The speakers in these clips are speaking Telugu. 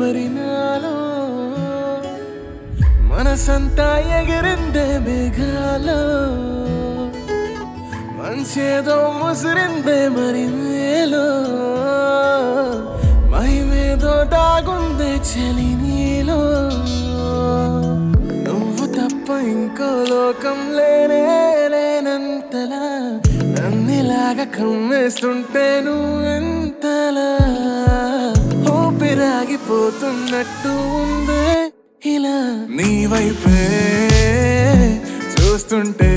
మరి నాలో మనసంతా ఎగిరిందే మేఘాలో మంచేదో ముసిరిందే మరి మేలో మహిమేదో దాగుందే చలి నీలో నువ్వు తప్ప ఇంకో లోకం లేనే లేనంతలా నన్నిలాగా కమ్మేస్తుంటే నువ్వెంతలా ఊపిరాగిపోతున్నట్టు ఉందే ఇలా నీ వైపే చూస్తుంటే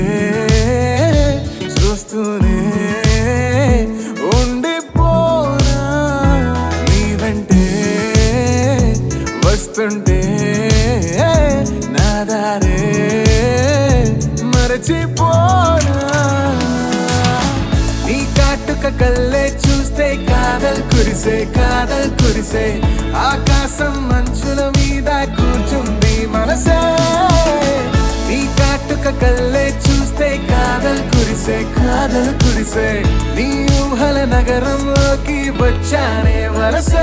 చూస్తూనే ఉండిపోనా నీ వెంటే వస్తుంటే నా దారే మరచిపోనా నీ కాటుక కల్లే చూస్తే కాదల్ కురిసే కాదల్ కురిసే ఆకాశం మంచుల మీద కూర్చుంది మనసే నీ కాటుక కల్లే చూస్తే కాదల్ కురిసే కాదల్ కురిసే నీ ఊహల నగరంలోకి వచ్చానే వరసే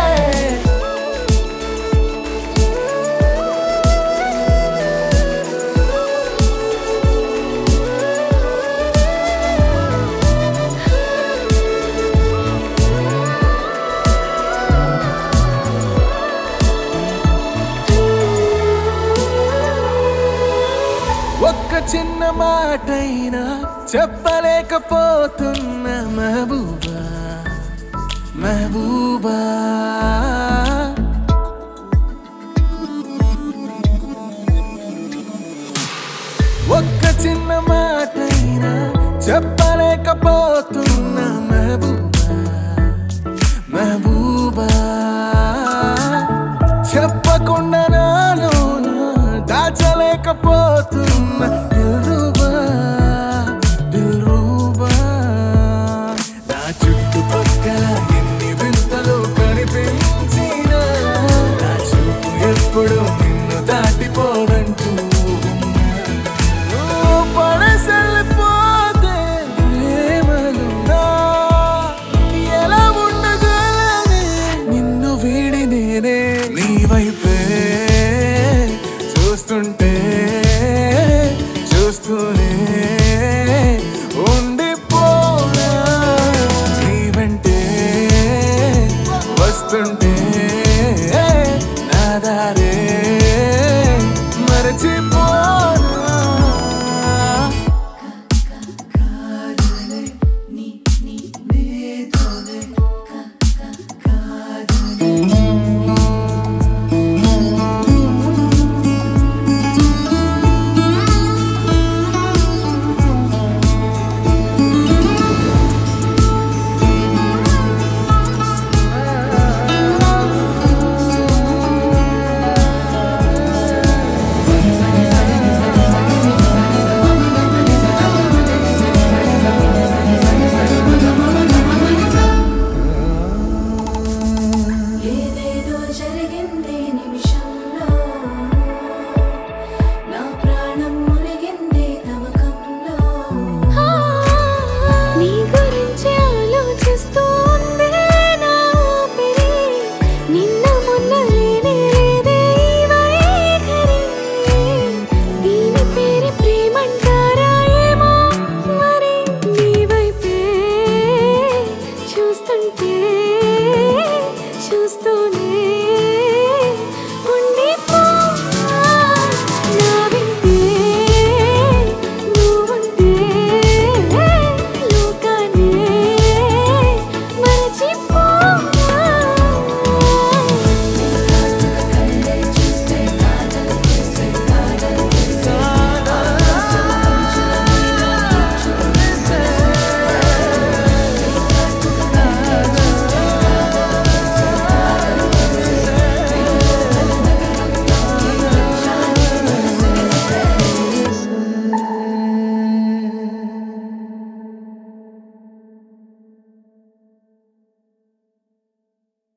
ఒక్క చిన్న మాటైనా చెప్పలేకపోతున్న మహబూబా మహబూబా ఒక్క చిన్న మాటైనా చెప్పలేకపోతున్న మహబూబా మహబూబా చెప్పకుండా నాలోన దాచలేకపోతున్న దిల్రుబా దిల్రుబా నా చుట్టుపక్కల ఎన్ని వింతలు కనిపించినా నా చూపు ఎప్పుడు నిన్ను దాటిపోదంటూ ఉన్నా. నువ్వు పడసెళ్ళిపోతే ప్రేమలున్నా ఎలా ఉండగలనే నిన్ను వీడి నేనే నీ వైపే చూస్తుంటే చూస్తూనే